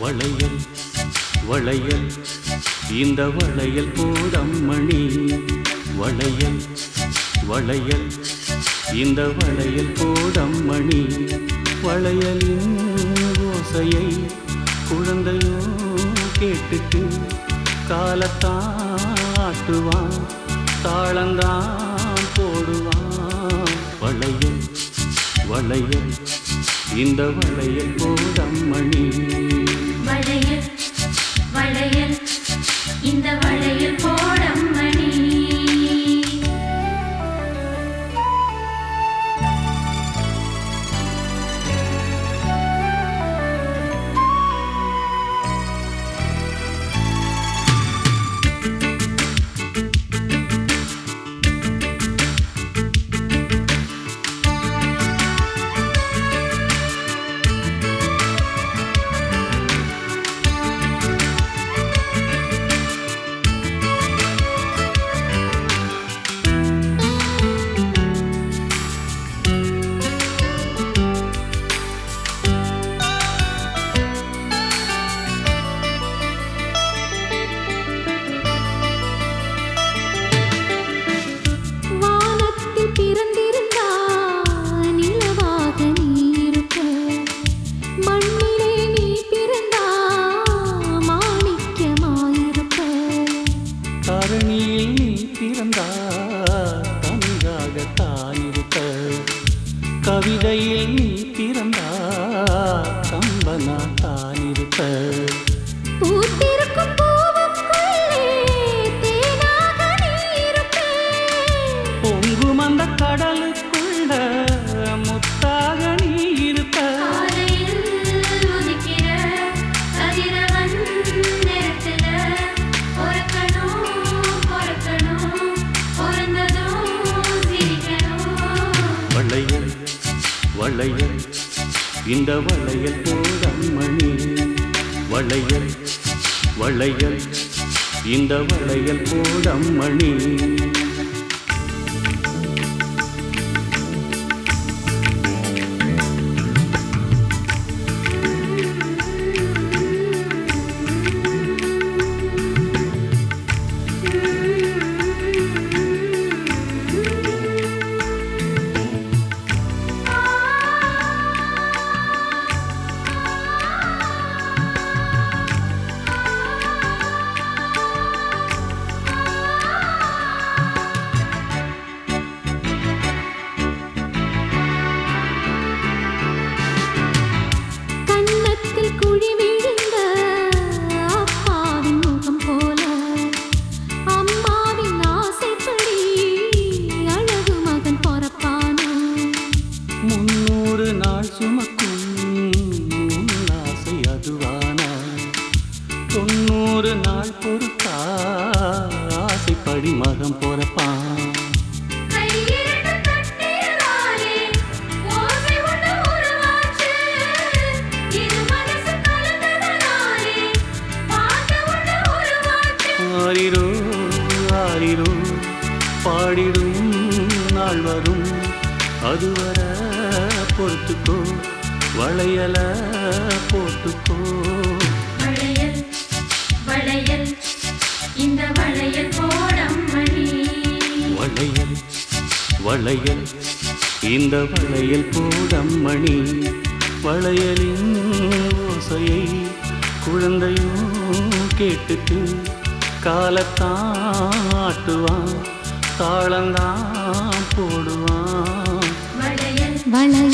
வளையல் வளையல் இந்த வளையல் போடம்மணி வளையல் வளையல் இந்த வளையல் போடம்மணி வளையலின் ஓசையை குழந்தையோ கேட்டுட்டு காலத்தாட்டுவான் தாளந்தான் போடுவான் வளையல் வளையல் இந்த வளையல் போடம்மணி வளையல் வளையல் இந்த வளையல் போடம் மணி வானத்தில் பிறந்திருந்தால் நிலவாக நீ இருப்ப மண்ணிலே நீ பிறந்தா மாணிக்கமாயிருப்ப தரணியில் நீ பிறந்தா தமிழாகத்தான் இருக்க கவிதையில் நீ பிறந்தா கம்பனா தான் இருப்ப பூத்திருக்கும் பூவுக்குள்ளே தேனாக நீ இருப்ப பொங்கும் அந்த கடலுக்குள்ள முத்தாக நீ இருப்ப காலையில் உதிக்கிற கதிரவன் நேரத்துல பொறக்கணும் பொறக்கணும் பொறந்ததும் சிரிக்கணும் வளையல் வளையல் இந்த வளையல் போடம்மணி வளையல் வளையல் இந்த வளையல் போடம்மணி கன்னத்தில் குழி விழுந்த அப்பாவின் முகம் போல அம்மாவின் ஆசைப்படி அழகு மகன் பொறப்பானோ முன்னூறு நாள் சுமக்கும் உன் ஆசை அதுவானா தொண்ணூறு நாள் பொறுத்தா ஆசைப்படி மகம் பொறப்பான் கையிரண்டு தட்டியதாலே ஓசை ஒன்று உருவாச்சு இரு மனசு கலந்ததனாலே பாட்டு ஒன்று உருவாச்சு ஆரிரோ ஆரிரோ பாடிடும் நாள் வரும் அதுவர பொறுத்துக்கோ வளையல போட்டுக்கோ வளையல் வளையல் இந்த வளையல் போடம் மணி வளையல் வளையல் இந்த வளையல் போடம்மணி வளையலின் ஓசையை குழந்தையும் கேட்டுட்டு காலத்தாட்டுவான் தாளந்தான் போடுவான் வளையல் வளையல்